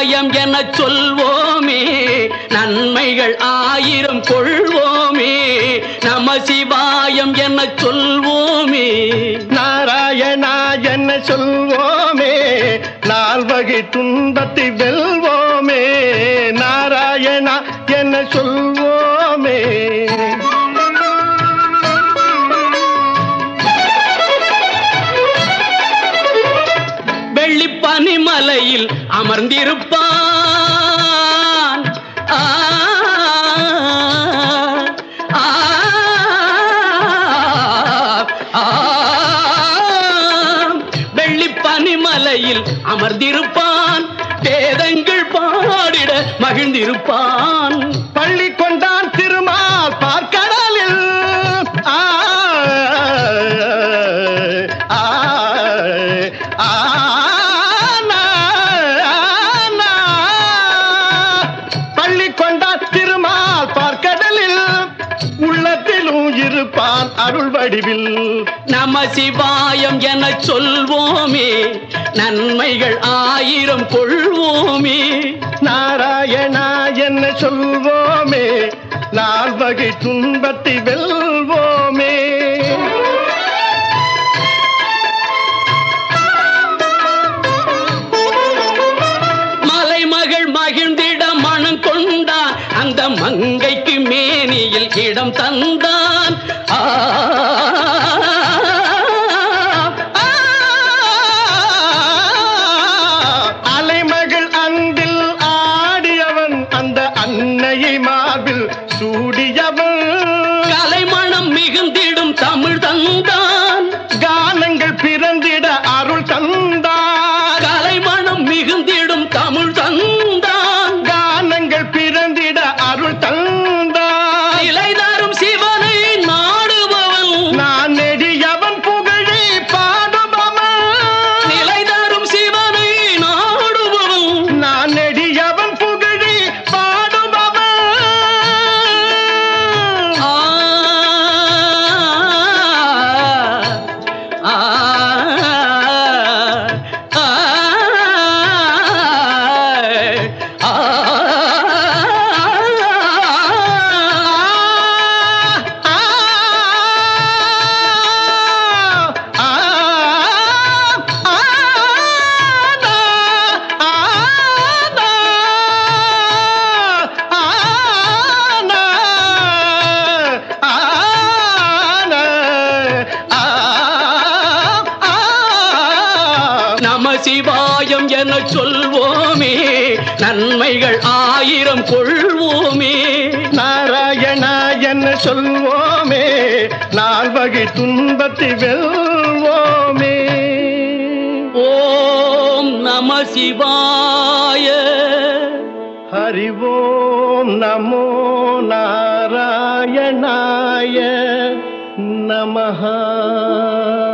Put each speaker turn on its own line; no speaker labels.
சிவாயம் என சொல்வோமே நன்மைகள் ஆயிரம் கொள்வோமே நம சிவாயம் என சொல்வோமே
நாராயணா என்ன சொல்வோமே நால்வகை துன்பத்தை வெல்வோமே நாராயணா என்ன சொல்வோமே
வெள்ளி பனிமலையில் அமர்ந்திருப்பான் ஆ, ஆ, ஆ, வெள்ளி பனிமலையில் அமர்ந்திருப்பான் வேதங்கள் பாடிட மகிழ்ந்திருப்பான்
பள்ளி கொண்டான் திருமால் பார்க்கடலில் ஆ, ஆ, ஆ, நா, நா. பள்ளி கொண்டான் திருமால் பார்க்கடலில் உள்ளத்திலும் இருப்பான் அருள் வடிவில்
நம சிவாயம் என சொல்வோமே நன்மைகள் ஆயிரம் கொள்வோமே
நாராயணா என்ன சொல்வோமே நால்வகை துன்பத்தை வெல்வோமே
மலைமகள் மகிழ்ந்திட மனம் கொண்டான் அந்த மங்கைக்கு மேனியில் இடம் தந்தான் ஆ, ஆ,
அலைமகள் அன்பில் ஆடியவன் அந்த அன்னையை மார்பில் சூடியவன்
கலைமணம் மிகுந்திடும் தமிழ் தந்தான்
கானங்கள் பிறந்திட அருள் தந்தான்
கலைமணம் மிகுந்திடும் தமிழ் தந்தான்
கானங்கள் பிறந்திட அருள் தந்தான்
நிலை தரும் சிவனை நாடுபவன்
நான் நெடியவன் புகழை பாடுபவன்
நிலை தரும் சிவனை நாடுபவன்
நான் நெடியவன் புகழி பாடுபவன்
ஆ, ஆ, ஆ, ஆ, நம சிவாயம் என சொல்வோமே நன்மைகள் ஆயிரம் கொள்வோமே
நாராயணா என்ன சொல்வோமே நால்வகை துன்பத்தை வெல்வோமே
ஓம் நம சிவாய
ஹரிவோம் நமோ நாராயணாய நமஹா